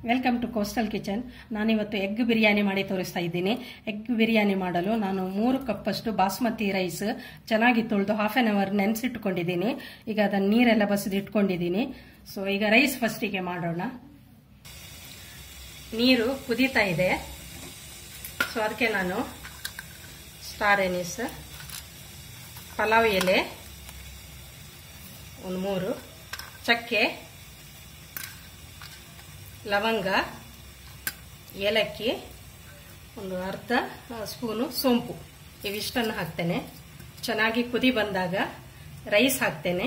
welcome to Coastal Kitchen ನಾನಿವತ್ತು egg biryani ಮಾಡಿ ತೋರಿಸ್ತಾ ಇದ್ದೀನಿ ಎಗ್ ಬಿರಿಯಾನಿ ಮಾಡಲು ನಾನು ಮೂರು ಕಪ್ಪಷ್ಟು ಬಾಸ್ಮತಿ ರೈಸ್ ಚೆನ್ನಾಗಿ ತೊಳೆದು ಹಾಫ್ ಆನ್ ಅವರ್ ನೆನೆಸಿಟ್ಕೊಂಡಿದ್ದೀನಿ ಈಗ ಅದನ್ನು ನೀರೆಲ್ಲ ಬಸಿದು ಇಟ್ಕೊಂಡಿದ್ದೀನಿ ಸೊ ಈಗ ರೈಸ್ ಫಸ್ಟಿಗೆ ಮಾಡೋಣ ನೀರು ಕುದೀತಾ ಇದೆ ಸೊ ಅದಕ್ಕೆ ನಾನು ಸ್ಟಾರ್ ಎನಿಸ್ ಪಲಾವ್ ಎಲೆ ಒಂದು ಮೂರು ಚಕ್ಕೆ ಲವಂಗ ಏಲಕ್ಕಿ ಒಂದು ಅರ್ಧ ಸ್ಪೂನು ಸೋಂಪು ಇವಿಷ್ಟನ್ನು ಹಾಕ್ತೇನೆ ಚೆನ್ನಾಗಿ ಕುದಿ ಬಂದಾಗ ರೈಸ್ ಹಾಕ್ತೇನೆ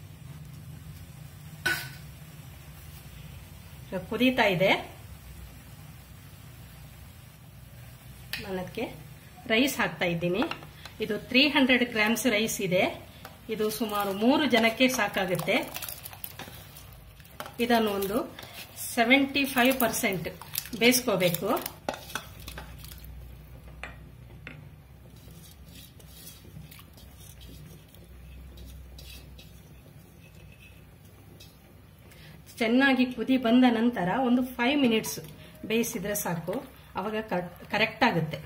ಕುದೀತಾ ಇದೆ ನಾನು ಅದಕ್ಕೆ ರೈಸ್ ಹಾಕ್ತಾ ಇದ್ದೀನಿ ಇದು ತ್ರೀ ಹಂಡ್ರೆಡ್ ಗ್ರಾಮ್ಸ್ ರೈಸ್ ಇದೆ ಇದು ಸುಮಾರು ಮೂರು ಜನಕ್ಕೆ ಸಾಕಾಗುತ್ತೆ ಇದನ್ನು ಒಂದು ಸೆವೆಂಟಿ ಫೈವ್ ಪರ್ಸೆಂಟ್ ಬೇಯಿಸ್ಕೋಬೇಕು ಚೆನ್ನಾಗಿ ಕುದಿ ಬಂದ ನಂತರ ಒಂದು ಫೈವ್ ಮಿನಿಟ್ಸ್ ಬೇಯಿಸಿದ್ರೆ ಸಾಕು ಅವಾಗ ಕರೆಕ್ಟ್ ಆಗುತ್ತೆ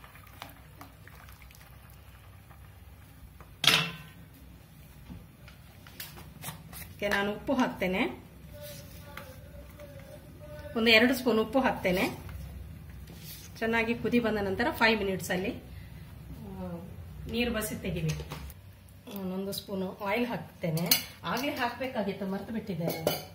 ನಾನು ಉಪ್ಪು ಹಾಕ್ತೇನೆ ಒಂದು ಎರಡು ಸ್ಪೂನ್ ಉಪ್ಪು ಹಾಕ್ತೇನೆ ಚೆನ್ನಾಗಿ ಕುದಿ ಬಂದ ನಂತರ ಫೈವ್ ಮಿನಿಟ್ಸ್ ಅಲ್ಲಿ ನೀರು ಬಸಿ ತೆಗಿಬೇಕು ಒಂದು ಸ್ಪೂನು ಆಯಿಲ್ ಹಾಕ್ತೇನೆ ಆಗಲೇ ಹಾಕಬೇಕಾಗಿತ್ತು ಮರ್ತು ಬಿಟ್ಟಿದ್ದೆ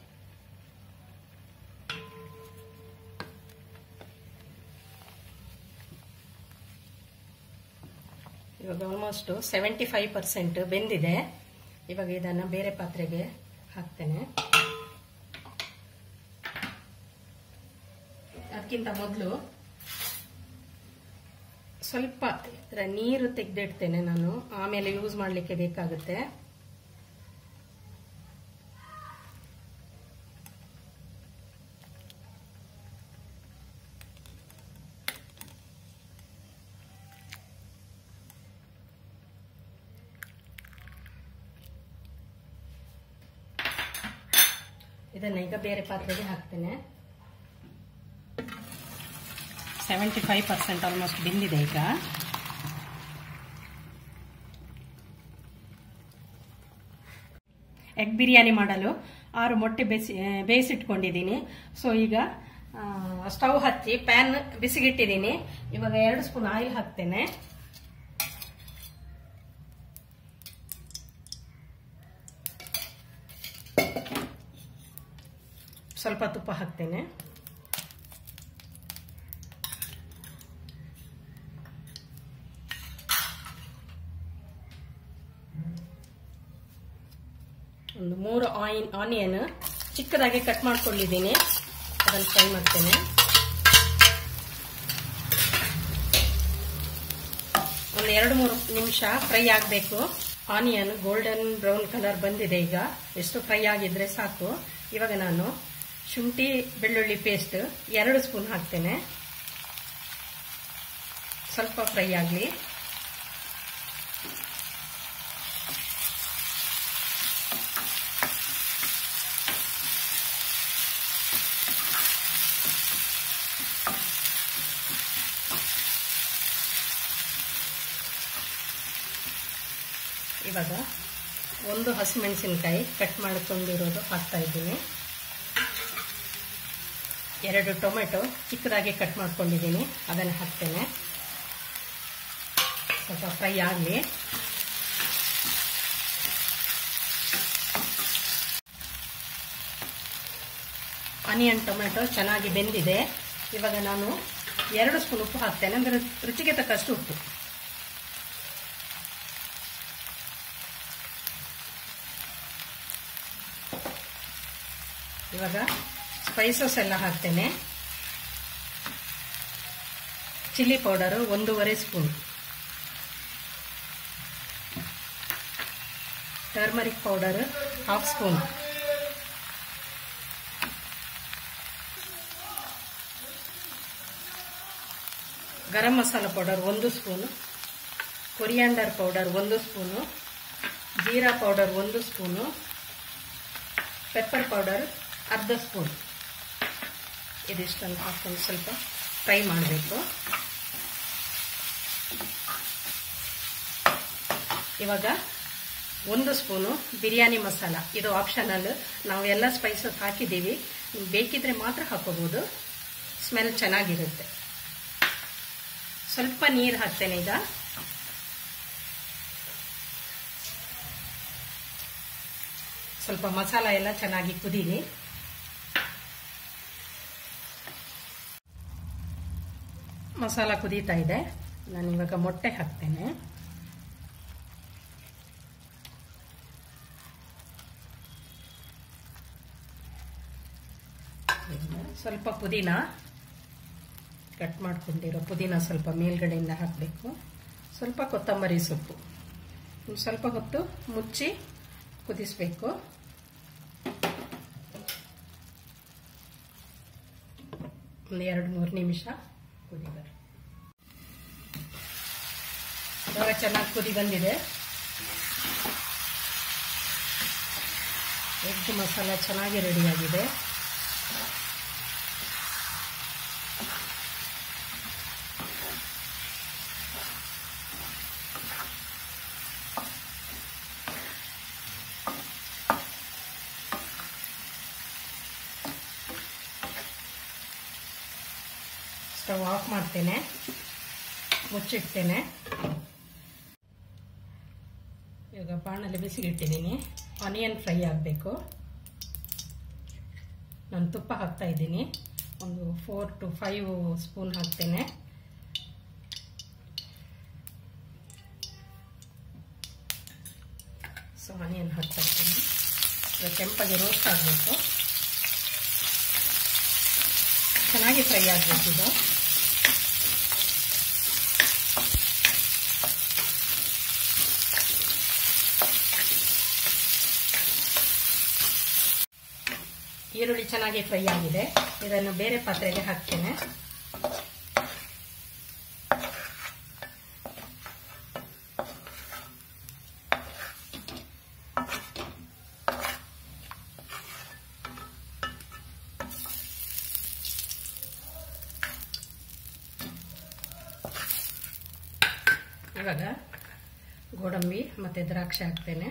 ಇವಾಗ ಆಲ್ಮೋಸ್ಟ್ ಸೆವೆಂಟಿ ಫೈವ್ ಪರ್ಸೆಂಟ್ ಬೆಂದಿದೆ ಇವಾಗ ಇದನ್ನು ಬೇರೆ ಪಾತ್ರೆಗೆ ಹಾಕ್ತೇನೆ ಅದಕ್ಕಿಂತ ಮೊದಲು ಸ್ವಲ್ಪ ಇದರ ನೀರು ತೆಗೆದಿಡ್ತೇನೆ ನಾನು ಆಮೇಲೆ ಯೂಸ್ ಮಾಡಲಿಕ್ಕೆ ಬೇಕಾಗುತ್ತೆ ಇದನ್ನ ಈಗ ಬೇರೆ ಪಾತ್ರೆಗೆ ಹಾಕ್ತೇನೆ ಸೆವೆಂಟಿ ಫೈವ್ ಪರ್ಸೆಂಟ್ ಆಲ್ಮೋಸ್ಟ್ ಬೆಂದಿದೆ ಈಗ ಎಗ್ ಬಿರಿಯಾನಿ ಮಾಡಲು ಆರು ಮೊಟ್ಟೆ ಬೇಯಿಸಿ ಬೇಯಿಸಿಟ್ಕೊಂಡಿದ್ದೀನಿ ಸೊ ಈಗ ಸ್ಟವ್ ಹಚ್ಚಿ ಪ್ಯಾನ್ ಬಿಸಿಗಿಟ್ಟಿದ್ದೀನಿ ಇವಾಗ ಎರಡು ಸ್ಪೂನ್ ಆಯಿಲ್ ಹಾಕ್ತೇನೆ ಸ್ವಲ್ಪ ತುಪ್ಪ ಹಾಕ್ತೇನೆ ಒಂದು ಮೂರು ಆಯಿನ್ ಆನಿಯನ್ ಚಿಕ್ಕದಾಗಿ ಕಟ್ ಮಾಡ್ಕೊಂಡಿದ್ದೀನಿ ಅದನ್ನು ಫ್ರೈ ಮಾಡ್ತೇನೆ ಒಂದು ಎರಡು ಮೂರು ನಿಮಿಷ ಫ್ರೈ ಆಗಬೇಕು ಆನಿಯನ್ ಗೋಲ್ಡನ್ ಬ್ರೌನ್ ಕಲರ್ ಬಂದಿದೆ ಈಗ ಎಷ್ಟು ಫ್ರೈ ಆಗಿದ್ರೆ ಸಾಕು ಇವಾಗ ನಾನು ಶುಂಠಿ ಬೆಳ್ಳುಳ್ಳಿ ಪೇಸ್ಟ್ ಎರಡು ಸ್ಪೂನ್ ಹಾಕ್ತೇನೆ ಸ್ವಲ್ಪ ಫ್ರೈ ಆಗಲಿ ಇವಾಗ ಒಂದು ಹಸಿಮೆಣಸಿನಕಾಯಿ ಕಟ್ ಮಾಡಿಕೊಂಡಿರೋದು ಹಾಕ್ತಾ ಇದ್ದೀನಿ ಎರಡು ಟೊಮೆಟೊ ಚಿಕ್ಕದಾಗಿ ಕಟ್ ಮಾಡ್ಕೊಂಡಿದ್ದೀನಿ ಅದನ್ನು ಹಾಕ್ತೇನೆ ಸ್ವಲ್ಪ ಫ್ರೈ ಆಗಲಿ ಆನಿಯನ್ ಟೊಮೆಟೊ ಚೆನ್ನಾಗಿ ಬೆಂದಿದೆ ಇವಾಗ ನಾನು ಎರಡು ಸ್ಪೂನ್ ಉಪ್ಪು ಹಾಕ್ತೇನೆ ಅಂದರೆ ರುಚಿಗೆ ತಕ್ಕಷ್ಟು ಉಪ್ಪು ಇವಾಗ ಸ್ಪೈಸಸ್ ಎಲ್ಲ ಹಾಕ್ತೇನೆ ಚಿಲ್ಲಿ ಪೌಡರು ಒಂದೂವರೆ spoon turmeric powder half spoon garam masala powder ಒಂದು ಸ್ಪೂನು ಕೊರಿಯಾಂಡರ್ ಪೌಡರ್ ಒಂದು ಸ್ಪೂನು ಜೀರಾ ಪೌಡರ್ ಒಂದು ಸ್ಪೂನು ಪೆಪ್ಪರ್ ಪೌಡರ್ ಅರ್ಧ ಸ್ಪೂನ್ ಇದಿಷ್ಟನ್ನು ಹಾಕ್ಕೊಂಡು ಸ್ವಲ್ಪ ಫ್ರೈ ಮಾಡಬೇಕು ಇವಾಗ ಒಂದು ಸ್ಪೂನು ಬಿರಿಯಾನಿ ಮಸಾಲ ಇದು ಆಪ್ಷನಲ್ ನಾವು ಎಲ್ಲ ಸ್ಪೈಸಸ್ ಹಾಕಿದ್ದೀವಿ ಬೇಕಿದ್ರೆ ಮಾತ್ರ ಹಾಕೋಬಹುದು ಸ್ಮೆಲ್ ಚೆನ್ನಾಗಿರುತ್ತೆ ಸ್ವಲ್ಪ ನೀರು ಹಾಕ್ತೇನೆ ಈಗ ಸ್ವಲ್ಪ ಮಸಾಲ ಎಲ್ಲ ಚೆನ್ನಾಗಿ ಕುದೀಲಿ ಮಸಾಲ ಕುದೀತಾ ಇದೆ ನಾನು ಇವಾಗ ಮೊಟ್ಟೆ ಹಾಕ್ತೇನೆ ಸ್ವಲ್ಪ ಪುದೀನ ಕಟ್ ಮಾಡ್ಕೊಂಡಿರೋ ಪುದೀನ ಸ್ವಲ್ಪ ಮೇಲ್ಗಡೆಯಿಂದ ಹಾಕಬೇಕು ಸ್ವಲ್ಪ ಕೊತ್ತಂಬರಿ ಸೊಪ್ಪು ಸ್ವಲ್ಪ ಹೊತ್ತು ಮುಚ್ಚಿ ಕುದಿಸ್ಬೇಕು ಒಂದು ಎರಡು ಮೂರು ನಿಮಿಷ ಕುದಿ ಬರ ಇವಾಗ ಚೆನ್ನಾಗಿ ಕುದಿ ಬಂದಿದೆ ಎಗ್ ಮಸಾಲ ಚೆನ್ನಾಗಿ ರೆಡಿಯಾಗಿದೆ ಸ್ಟವ್ ಆಫ್ ಮಾಡ್ತೇನೆ ಮುಚ್ಚಿಡ್ತೇನೆ ಇವಾಗ ಬಾಣಲ್ಲಿ ಬಿಸಿಗಿಟ್ಟಿದ್ದೀನಿ ಆನಿಯನ್ ಫ್ರೈ ಆಗಬೇಕು ನಾನು ತುಪ್ಪ ಹಾಕ್ತಾ ಇದ್ದೀನಿ ಒಂದು ಫೋರ್ ಟು ಫೈವ್ ಸ್ಪೂನ್ ಹಾಕ್ತೇನೆ ಸೊ ಆನಿಯನ್ ಹಾಕ್ತಾ ಇದ್ದೀನಿ ಇವಾಗ ಕೆಂಪಾಗಿ ರೋಸ್ಟ್ ಆಗಬೇಕು ಚೆನ್ನಾಗಿ ಫ್ರೈ ಆಗಬೇಕಿದು ಈರುಳ್ಳಿ ಚೆನ್ನಾಗಿ ಫ್ರೈ ಆಗಿದೆ ಇದನ್ನು ಬೇರೆ ಪಾತ್ರೆಗೆ ಹಾಕ್ತೇನೆ ಇವಾಗ ಗೋಡಂಬಿ ಮತ್ತು ದ್ರಾಕ್ಷಿ ಹಾಕ್ತೇನೆ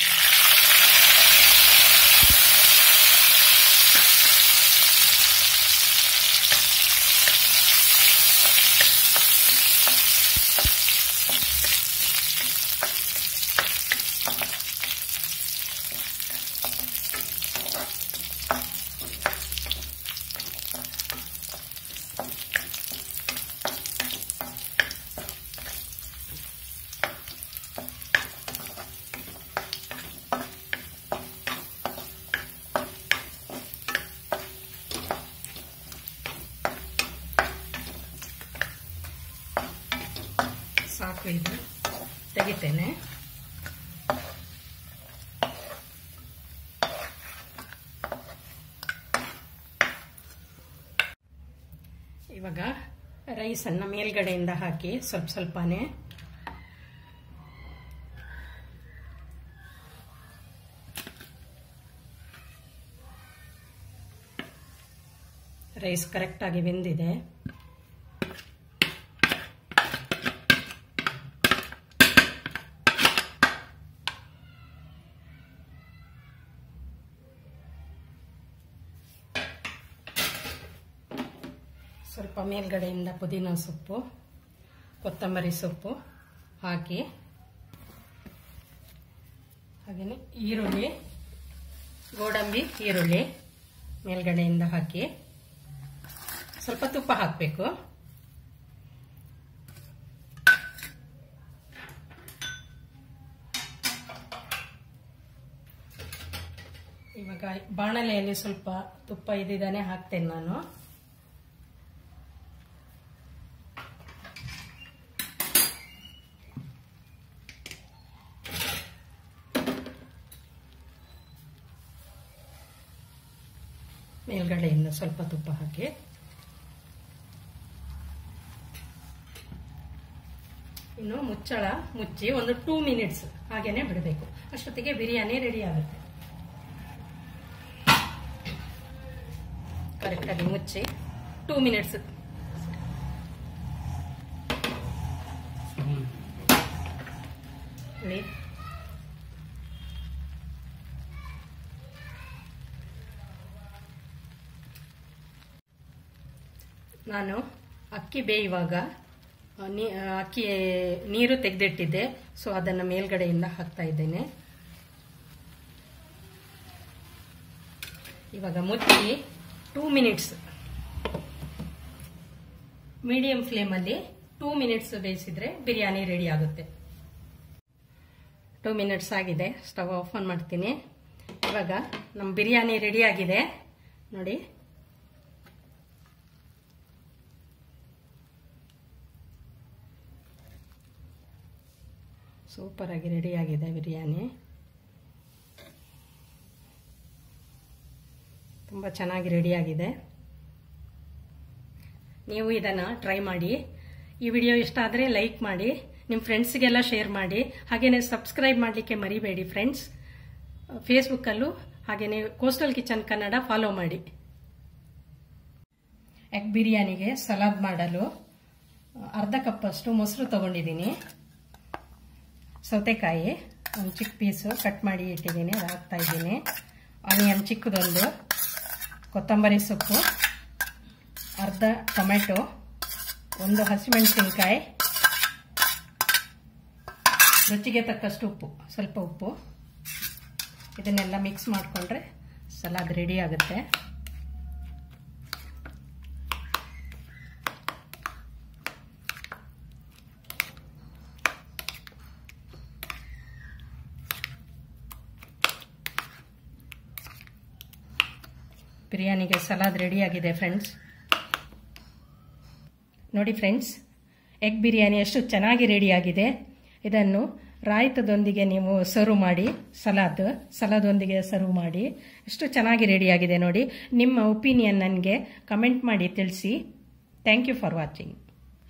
ಸಾಕು ಇದು ತೆಗಿತೇನೆ ಇವಾಗ ರೈಸನ್ನು ಮೇಲ್ಗಡೆಯಿಂದ ಹಾಕಿ ಸ್ವಲ್ಪ ಸ್ವಲ್ಪನೇ ರೈಸ್ ಕರೆಕ್ಟಾಗಿ ಬೆಂದಿದೆ ಸ್ವಲ್ಪ ಮೇಲ್ಗಡೆಯಿಂದ ಪುದೀನ ಸೊಪ್ಪು ಕೊತ್ತಂಬರಿ ಸೊಪ್ಪು ಹಾಕಿ ಹಾಗೆಯೇ ಈರುಳ್ಳಿ ಗೋಡಂಬಿ ಈರುಳ್ಳಿ ಮೇಲ್ಗಡೆಯಿಂದ ಹಾಕಿ ಸ್ವಲ್ಪ ತುಪ್ಪ ಹಾಕಬೇಕು ಇವಾಗ ಬಾಣಲೆಯಲ್ಲಿ ಸ್ವಲ್ಪ ತುಪ್ಪ ಇದ್ದಿದ್ದಾನೆ ಹಾಕ್ತೇನೆ ನಾನು ಮೇಲ್ಗಡೆಯಿಂದ ಸ್ವಲ್ಪ ತುಪ್ಪ ಹಾಕಿ ಇನ್ನು ಮುಚ್ಚಳ ಮುಚ್ಚಿ ಒಂದು ಟೂ ಮಿನಿಟ್ಸ್ ಹಾಗೇನೆ ಬಿಡಬೇಕು ಅಷ್ಟೊತ್ತಿಗೆ ಬಿರಿಯಾನಿ ರೆಡಿ ಆಗುತ್ತೆ ಕರೆಕ್ಟಾಗಿ ಮುಚ್ಚಿ ಟೂ ಮಿನಿಟ್ಸ್ ನೋಡಿ ನಾನು ಅಕ್ಕಿ ಬೇಯುವಾಗ ಆ, ನೀ- ಆ, ಅಕ್ಕಿ ನೀರು ತೆಗೆದಿಟ್ಟಿದ್ದೆ ಸೊ ಅದನ್ನು ಮೇಲ್ಗಡೆಯಿಂದ ಹಾಕ್ತಾ ಇದ್ದೇನೆ ಇವಾಗ ಮುಚ್ಚಿ ಟೂ ಮಿನಿಟ್ಸ್ ಮೀಡಿಯಂ ಫ್ಲೇಮಲ್ಲಿ ಟೂ ಮಿನಿಟ್ಸ್ ಬೇಯಿಸಿದ್ರೆ ಬಿರಿಯಾನಿ ರೆಡಿ ಆಗುತ್ತೆ ಟೂ ಮಿನಿಟ್ಸ್ ಆಗಿದೆ ಸ್ಟವ್ ಆಫ್ ಆನ್ ಮಾಡ್ತೀನಿ ಇವಾಗ ನಮ್ಮ ಬಿರಿಯಾನಿ ರೆಡಿ ಆಗಿದೆ ನೋಡಿ ಸೂಪರ್ ಆಗಿ ರೆಡಿ ಆಗಿದೆ ಬಿರಿಯಾನಿ ತುಂಬ ಚೆನ್ನಾಗಿ ರೆಡಿ ಆಗಿದೆ ನೀವು ಇದನ್ನು ಟ್ರೈ ಮಾಡಿ ಈ ವಿಡಿಯೋ ಇಷ್ಟ ಆದರೆ ಲೈಕ್ ಮಾಡಿ ನಿಮ್ಮ ಫ್ರೆಂಡ್ಸ್ಗೆಲ್ಲ ಶೇರ್ ಮಾಡಿ ಹಾಗೆಯೇ ಸಬ್ಸ್ಕ್ರೈಬ್ ಮಾಡಲಿಕ್ಕೆ ಮರಿಬೇಡಿ ಫ್ರೆಂಡ್ಸ್ ಫೇಸ್ಬುಕ್ಕಲ್ಲೂ ಹಾಗೆಯೇ ಕೋಸ್ಟಲ್ ಕಿಚನ್ ಕನ್ನಡ ಫಾಲೋ ಮಾಡಿ ಎಗ್ ಬಿರಿಯಾನಿಗೆ ಸಲಾದ್ ಮಾಡಲು ಅರ್ಧ ಕಪ್ಪಷ್ಟು ಮೊಸರು ತಗೊಂಡಿದ್ದೀನಿ ಸೌತೆಕಾಯಿ ಒಂದು ಚಿಕ್ಕ ಪೀಸು ಕಟ್ ಮಾಡಿ ಇಟ್ಟಿದ್ದೀನಿ ಅದು ಹಾಕ್ತಾ ಇದ್ದೀನಿ ಆನಿಯನ್ ಚಿಕ್ಕದೊಂದು ಕೊತ್ತಂಬರಿ ಸೊಪ್ಪು ಅರ್ಧ ಟೊಮೆಟೊ ಒಂದು ಹಸಿಮೆಣಸಿನ್ಕಾಯಿ ರುಚಿಗೆ ತಕ್ಕಷ್ಟು ಉಪ್ಪು ಸ್ವಲ್ಪ ಉಪ್ಪು ಇದನ್ನೆಲ್ಲ ಮಿಕ್ಸ್ ಮಾಡಿಕೊಂಡ್ರೆ ಸಲಾದ್ ರೆಡಿ ಆಗುತ್ತೆ ಬಿರಿಯಾನಿಗೆ ಸಲಾದ್ ರೆಡಿ ಆಗಿದೆ ಫ್ರೆಂಡ್ಸ್ ನೋಡಿ ಫ್ರೆಂಡ್ಸ್ ಎಗ್ ಬಿರಿಯಾನಿ ಎಷ್ಟು ಚೆನ್ನಾಗಿ ರೆಡಿ ಆಗಿದೆ ಇದನ್ನು ರಾಯ್ತದೊಂದಿಗೆ ನೀವು ಸರ್ವ್ ಮಾಡಿ ಸಲಾದ್ ಸಲಾದೊಂದಿಗೆ ಸರ್ವ್ ಮಾಡಿ ಎಷ್ಟು ಚೆನ್ನಾಗಿ ರೆಡಿ ಆಗಿದೆ ನೋಡಿ ನಿಮ್ಮ ಒಪಿನಿಯನ್ ನನಗೆ ಕಮೆಂಟ್ ಮಾಡಿ ತಿಳಿಸಿ ಥ್ಯಾಂಕ್ ಯು ಫಾರ್ ವಾಚಿಂಗ್